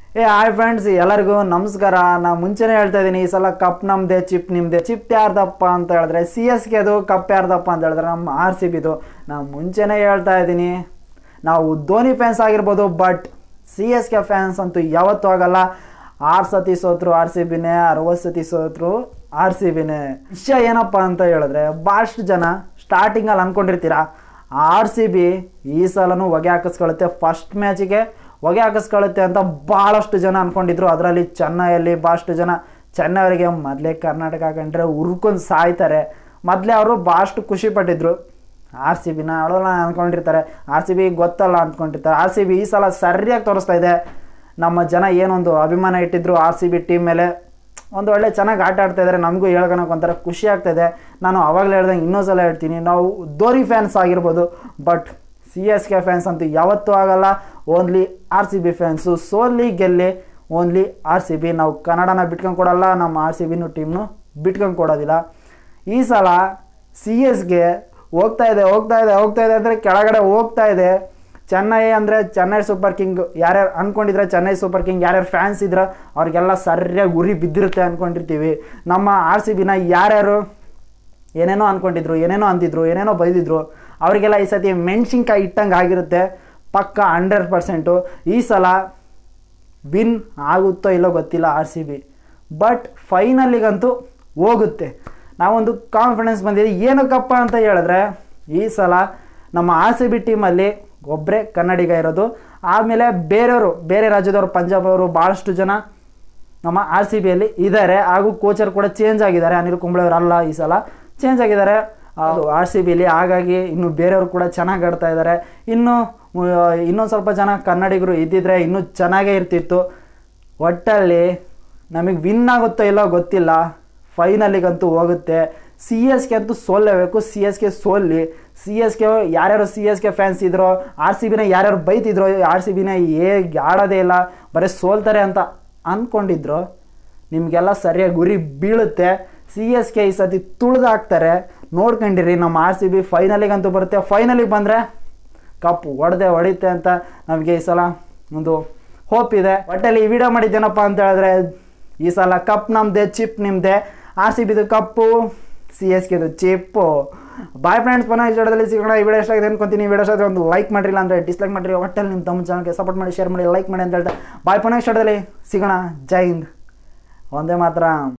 ಏ hi friends ಎಲ್ಲರಿಗೂ ನಮಸ್ಕಾರ ನಾ ಮುಂಚೆನೇ ಹೇಳ್ತಾ ಇದ್ದೀನಿ ಈ ಸಲ ಕಪ್ ನಮ್ದೆ ಚಿಪ್ ನಿಮ್ದೆ ಚಿಪ್ ಯಾರ್ದಪ್ಪ ಅಂತ ಹೇಳಿದ್ರೆ ಸಿ ಎಸ್ ಕೆದು ಕಪ್ ಯಾರ್ದಪ್ಪ ಅಂತ ಹೇಳಿದ್ರೆ ನಮ್ಮ ಆರ್ ಸಿ ಬಿದು ನಾ ಮುಂಚೆನೇ ಹೇಳ್ತಾ ಇದ್ದೀನಿ ನಾವು ಧೋನಿ ಫ್ಯಾನ್ಸ್ ಆಗಿರ್ಬೋದು but C S K fans ಅಂತೂ ಯಾವತ್ತೂ ಆಗಲ್ಲ ಆರು ಸತಿ ಸೋತ್ರು ಆರ್ ಸಿ ಬಿನೇ ಅರವತ್ತು ಸತಿ ಸೋತ್ರು ಆರ್ ಸಿ ಬಿನೇ ವಿಷಯ ಏನಪ್ಪ ಅಂತ ಹೇಳಿದ್ರೆ ಭಾಳಷ್ಟು ಜನ ಸ್ಟಾರ್ಟಿಂಗಲ್ಲಿ ಅಂದ್ಕೊಂಡಿರ್ತೀರಾ ಆರ್ ಸಿ ಬಿ ಈ ಸಲನೂ ಹೊಗೆ ಹಾಕಿಸ್ಕೊಳ್ಳುತ್ತೆ ಫಸ್ಟ್ ಮ್ಯಾಚಿಗೆ ಹೊಗೆ ಹಾಕಿಸ್ಕೊಳ್ಳುತ್ತೆ ಅಂತ ಭಾಳಷ್ಟು ಜನ ಅಂದ್ಕೊಂಡಿದ್ರು ಅದರಲ್ಲಿ ಚೆನ್ನೈಯಲ್ಲಿ ಭಾಳಷ್ಟು ಜನ ಚೆನ್ನೈ ಅವರಿಗೆ ಮೊದಲೇ ಕರ್ನಾಟಕ ಕಂಡ್ರೆ ಉರ್ಕೊಂಡು ಸಾಯ್ತಾರೆ ಮೊದಲೇ ಅವರು ಭಾಳಷ್ಟು ಖುಷಿ ಪಟ್ಟಿದ್ರು ಆರ್ ಸಿ ಬಿನ ಆಡೋಲ್ಲ ಅಂದ್ಕೊಂಡಿರ್ತಾರೆ ಆರ್ ಸಿ ಬಿ ಗೊತ್ತಲ್ಲ ಅಂದ್ಕೊಂಡಿರ್ತಾರೆ ಆರ್ ಸಿ ಬಿ ಈ ಸಲ ಸರಿಯಾಗಿ ತೋರಿಸ್ತಾ ಇದೆ ನಮ್ಮ ಜನ ಏನೊಂದು ಅಭಿಮಾನ ಇಟ್ಟಿದ್ರು ಆರ್ ಸಿ ಬಿ ಟೀಮ್ ಮೇಲೆ ಒಂದು ಒಳ್ಳೆ ಚೆನ್ನಾಗಿ ಆಟ ಆಡ್ತಾ ಇದ್ದಾರೆ ನಮಗೂ ಹೇಳ್ಕೊಳಕ್ಕೆ ಒಂಥರ ಖುಷಿ ಆಗ್ತಾ ಇದೆ ನಾನು ಅವಾಗಲೇ ಹೇಳ್ದಂಗೆ ಇನ್ನೊಂದು ಸಲ ಹೇಳ್ತೀನಿ ನಾವು ಧೋನಿ ಫ್ಯಾನ್ಸ್ ಆಗಿರ್ಬೋದು but C S K fans ಅಂತೂ ಯಾವತ್ತೂ ಆಗಲ್ಲ only R C B fans ಸೋಲಿ ಗೆಲ್ಲಿ ಓನ್ಲಿ ಆರ್ ಸಿ ಬಿ ನಾವು ಕನ್ನಡನ ಬಿಟ್ಕೊಂಡು ಕೊಡಲ್ಲ ನಮ್ಮ ಆರ್ ಸಿ ಬಿನೂ ಟೀಮ್ನು ಬಿಟ್ಕೊಂಡು ಕೊಡೋದಿಲ್ಲ ಈ ಸಲ ಸಿ ಎಸ್ಗೆ ಹೋಗ್ತಾ ಇದೆ ಹೋಗ್ತಾ ಇದೆ ಹೋಗ್ತಾ ಇದೆ ಅಂದರೆ ಕೆಳಗಡೆ ಹೋಗ್ತಾ ಇದೆ ಚೆನ್ನೈ ಅಂದರೆ ಚೆನ್ನೈ ಸೂಪರ್ ಕಿಂಗ್ ಯಾರ್ಯಾರು ಅಂದ್ಕೊಂಡಿದ್ರೆ ಚೆನ್ನೈ ಸೂಪರ್ ಕಿಂಗ್ ಯಾರ್ಯಾರು ಫ್ಯಾನ್ಸ್ ಇದ್ರೆ ಅವ್ರಿಗೆಲ್ಲ ಸರಿಯಾಗಿ ಉರಿ ಬಿದ್ದಿರುತ್ತೆ ಅಂದ್ಕೊಂಡಿರ್ತೀವಿ ನಮ್ಮ ಆರ್ ಸಿ ಬಿನ ಯಾರ್ಯಾರು ಏನೇನೋ ಅಂದ್ಕೊಂಡಿದ್ರು ಏನೇನೋ ಅಂದಿದ್ರು ಏನೇನೋ ಬೈದಿದ್ರು ಅವರಿಗೆಲ್ಲ ಈ ಸತಿ ಮೆಣಸಿನ್ಕಾಯಿ ಇಟ್ಟಂಗೆ ಆಗಿರುತ್ತೆ ಪಕ್ಕ ಹಂಡ್ರೆಡ್ ಪರ್ಸೆಂಟು ಈ ಸಲ ವಿನ್ ಆಗುತ್ತೋ ಇಲ್ಲೋ ಗೊತ್ತಿಲ್ಲ ಆರ್ ಸಿ ಬಿ ಬಟ್ ಫೈನಲಿಗಂತೂ ಹೋಗುತ್ತೆ ನಾವೊಂದು ಕಾನ್ಫಿಡೆನ್ಸ್ ಬಂದಿದೆ ಏನಕ್ಕಪ್ಪ ಅಂತ ಹೇಳಿದ್ರೆ ಈ ಸಲ ನಮ್ಮ ಆರ್ ಸಿ ಬಿ ಟೀಮಲ್ಲಿ ಒಬ್ಬರೇ ಕನ್ನಡಿಗ ಇರೋದು ಆಮೇಲೆ ಬೇರೆಯವರು ಬೇರೆ ರಾಜ್ಯದವರು ಪಂಜಾಬ್ ಅವರು ಭಾಳಷ್ಟು ಜನ ನಮ್ಮ ಆರ್ ಸಿ ಬಿಯಲ್ಲಿ ಇದ್ದಾರೆ ಹಾಗೂ ಕೋಚರ್ ಕೂಡ ಚೇಂಜ್ ಆಗಿದ್ದಾರೆ ಅನಿಲ್ ಕುಂಬ್ಳೆ ಅವರು ಅಲ್ಲ ಈ ಸಲ ಚೇಂಜ್ ಆಗಿದ್ದಾರೆ ಅದು ಆರ್ ಸಿ ಬಿಲಿ ಹಾಗಾಗಿ ಇನ್ನು ಬೇರೆಯವರು ಕೂಡ ಚೆನ್ನಾಗಿ ಆಡ್ತಾ ಇದ್ದಾರೆ ಇನ್ನು ಇನ್ನೊಂದು ಸ್ವಲ್ಪ ಜನ ಕನ್ನಡಿಗರು ಇದ್ದಿದ್ರೆ ಇನ್ನೂ ಚೆನ್ನಾಗೇ ಇರ್ತಿತ್ತು ಒಟ್ಟಲ್ಲಿ ನಮಗೆ ವಿನ್ ಆಗುತ್ತೋ ಇಲ್ಲೋ ಗೊತ್ತಿಲ್ಲ ಫೈನಲಿಗಂತೂ ಹೋಗುತ್ತೆ ಸಿ ಎಸ್ ಕೆ ಅಂತೂ ಸೋಲ್ಲೇಬೇಕು ಸಿ ಎಸ್ ಕೆ ಸೋಲ್ಲಿ ಸಿ ಎಸ್ ಕೆ ಯಾರ್ಯಾರು ಸಿ ಎಸ್ ಕೆ ಫ್ಯಾನ್ಸ್ ಇದ್ರೋ ಆರ್ ಸಿ ಬಿನ ಯಾರ್ಯಾರು ಬೈತಿದ್ರು ಆರ್ ಸಿ ಬಿನ ಹೇಗೆ ಆಡೋದೇ ಇಲ್ಲ ಬರೀ ಸೋಲ್ತಾರೆ ಅಂತ ಅಂದ್ಕೊಂಡಿದ್ರು ನಿಮಗೆಲ್ಲ ಸರಿಯಾಗಿ ಗುರಿ ಬೀಳುತ್ತೆ ಸಿ ಎಸ್ ಕೆ ಈ ಸತಿ ತುಳಿದಾಕ್ತಾರೆ ನೋಡ್ಕೊಂಡಿರಿ ನಮ್ಮ ಆರ್ ಸಿ ಬಿ ಫೈನಲಿಗಂತೂ ಬರುತ್ತೆ ಫೈನಲಿಗೆ ಬಂದರೆ ಕಪ್ ಹೊಡೆದೆ ಹೊಡಿತೆ ಅಂತ ನಮಗೆ ಈ ಸಲ ಒಂದು ಹೋಪ್ ಇದೆ ಒಟ್ಟಲ್ಲಿ ಈ ವಿಡಿಯೋ ಮಾಡಿದ್ದೇನಪ್ಪ ಅಂತ ಹೇಳಿದ್ರೆ ಈ ಸಲ ಕಪ್ ನಮ್ಮದೇ ಚಿಪ್ ನಿಮ್ಮದೆ ಆರ್ ಸಿ ಬಿದು ಕಪ್ಪು ಸಿ ಎಸ್ ಕೆದು ಚಿಪ್ಪು ಬಾಯ್ ಫ್ರೆಂಡ್ಸ್ ಪುನಃ ಈ ವಿಡಿಯೋದಲ್ಲಿ ಸಿಗೋಣ ಈ ವಿಡಿಯೋ ಎಷ್ಟಾಗಿದೆ ಅನ್ಕೊಂತೀನಿ ಈ ವಿಡಿಯೋ ಇಷ್ಟ ಒಂದು ಲೈಕ್ ಮಾಡಿಲ್ಲ ಅಂದರೆ ಡಿಸ್ಲೈಕ್ ಮಾಡಿರಿ ಒಟ್ಟಲ್ಲಿ ನಿಮ್ಮ ತಮ್ಮ ಚಾನಲ್ಗೆ ಸಪೋರ್ಟ್ ಮಾಡಿ ಶೇರ್ ಮಾಡಿ ಲೈಕ್ ಮಾಡಿ ಅಂತ ಹೇಳ್ತಾ ಬಾಯ್ ಪುನಃ ಈ ವಿಡಿಯೋದಲ್ಲಿ ಸಿಗೋಣ ಜೈ ಹಿಂದ್ ಒಂದೇ ಮಾತ್ರ